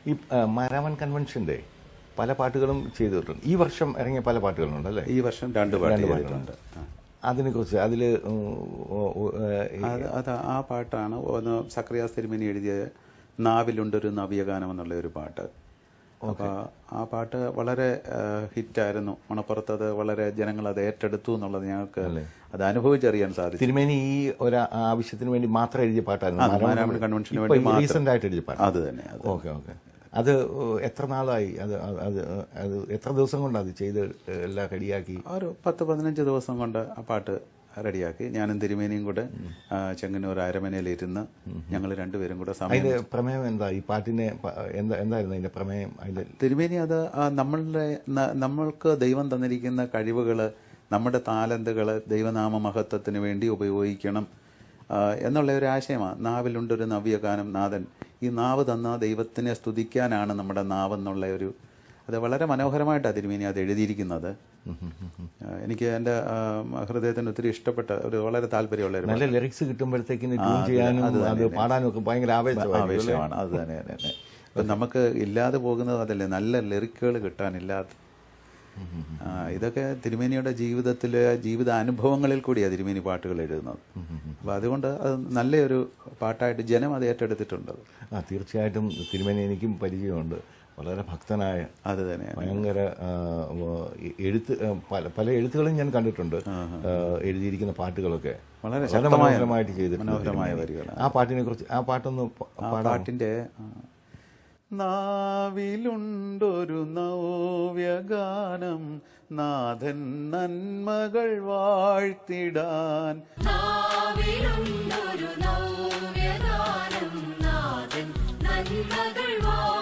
ഈ ആ, മാരാമൻ കൺവെൻഷന്റെ പല പാട്ടുകളും ചെയ്തിട്ടുണ്ട് ഈ വർഷം ഇറങ്ങിയ പല പാട്ടുകളുണ്ട് അല്ലേ ഈ വർഷം രണ്ട് പാട്ട് രണ്ട് ചെയ്തിട്ടുണ്ട് ആ. അതിനെ കുറിച്ച് അതില് ഉം, ഓ, ഓ, ഏ, ഈ- അത് അത് ആ പാട്ടാണ് ഒന്ന് സക്രിയാസ് തിരുമേനി എഴുതിയ നാവിലുണ്ടൊരു നവ്യഗാനം എന്നുള്ള ഒരു പാട്ട് അപ്പൊ ആ പാട്ട് വളരെ ഹിറ്റായിരുന്നു മണപ്പുറത്ത് അത് വളരെ ജനങ്ങൾ അത് ഏറ്റെടുത്തു എന്നുള്ളത് ഞങ്ങൾക്ക് അത് അനുഭവിച്ചറിയാൻ സാധിച്ചു തിരുമേനി ഈ ഒരു ആവശ്യത്തിന് വേണ്ടി മാത്രം എഴുതിയ പാട്ടായിരുന്നു അത് മാരാമൺ കൺവെൻഷന് വേണ്ടി മാത്രം. റീസെന്റ് ആയിട്ട് എഴുതിയ പാട്ട് അത് തന്നെ അത് ഓക്കെ ഓക്കെ അത് എത്ര നാളായി അത് അത് അത് അത് എത്ര ദിവസം കൊണ്ട് അത് ചെയ്ത് എല്ലാം റെഡിയാക്കി ഒരു പത്ത് പതിനഞ്ച് ദിവസം കൊണ്ട് ആ പാട്ട് റെഡിയാക്കി ഞാനും തിരുമേനിയും കൂടെ ആ, ചെങ്ങന്നൂർ അരമനയിലിരുന്ന് ഞങ്ങൾ രണ്ടുപേരും കൂടെ സമയം അതിന്റെ പ്രമേയം എന്താ ഈ പാട്ടിനെ പ- എന്താ എന്തായിരുന്നു അതിന്റെ പ്രമേയം അതിന്റെ തിരുമേനി അത് ആ നമ്മളുടെ ന- നമ്മൾക്ക് ദൈവം തന്നിരിക്കുന്ന കഴിവുകൾ നമ്മുടെ താലന്തുകൾ ദൈവനാമ മഹത്വത്തിന് വേണ്ടി ഉപയോഗിക്കണം ആ, എന്നുള്ള ഒരു ആശയമാണ് നാവിലുണ്ടൊരു നവ്യഗാനം നാഥൻ ഈ നാവ് തന്ന ദൈവത്തിനെ സ്തുതിക്കാനാണ് നമ്മുടെ നാവ് എന്നുള്ള ഒരു അത് വളരെ മനോഹരമായിട്ടാണ് തിരുമേനി അത് എഴുതിയിരിക്കുന്നത് ആ, എനിക്ക് എൻ്റെ ആ, ഹൃദയത്തിന് ഒത്തിരി ഇഷ്ടപ്പെട്ട ഒരു വളരെ താല്പര്യമുള്ള ഒരു നല്ല ലിറിക്സ് കിട്ടുമ്പോഴത്തേക്കിന് ട്യൂൺ ചെയ്യാനും അത് പാടാനും ഒക്കെ ഭയങ്കര ആവേശമായിരിക്കും ആവേശമാണ് അത് തന്നെ അത് തന്നെ ഇപ്പം നമുക്ക് ഇല്ലാതെ പോകുന്നത് അതല്ലേ നല്ല ലിറിക്കുകൾ കിട്ടാനില്ലാത്ത ആ, ഇതൊക്കെ തിരുമേനിയുടെ ജീവിതത്തിലെ ജീവിത അനുഭവങ്ങളിൽ കൂടിയാണ് തിരുമേനി പാട്ടുകൾ എഴുതുന്നത് അപ്പം അതുകൊണ്ട് അത് നല്ലൊരു പാട്ടായിട്ട് ജനം അത് ഏറ്റെടുത്തിട്ടുണ്ട് ആ തീർച്ചയായിട്ടും തിരുമേനി എനിക്കും പരിചയമുണ്ട് വളരെ ഭക്തനായ അത് തന്നെ ഭയങ്കര ആ, വ- എഴുത്ത് ആ, പല പല എഴുത്തുകളും ഞാൻ കണ്ടിട്ടുണ്ട് ആ, എഴുതിയിരിക്കുന്ന പാട്ടുകളൊക്കെ വളരെ മനോഹരമായിട്ട് ചെയ്തിട്ടുണ്ട് മനോഹരമായ തിരുമേനി. വരികളാണ്. ആ പാട്ടിനെ കുറിച്ച് ആ പാട്ടൊന്ന് പ- ആ പാടാമോ? പാട്ടിന്റെ ആ, നാവിലുണ്ടൊരു നവ്യഗാനം നാഥൻ നന്മകൾ വാഴ്ത്തിടാൻ നാവിലുണ്ടൊരു നവ്യഗാനം നാഥൻ നന്മകൾ വാഴ്ത്തിടാൻ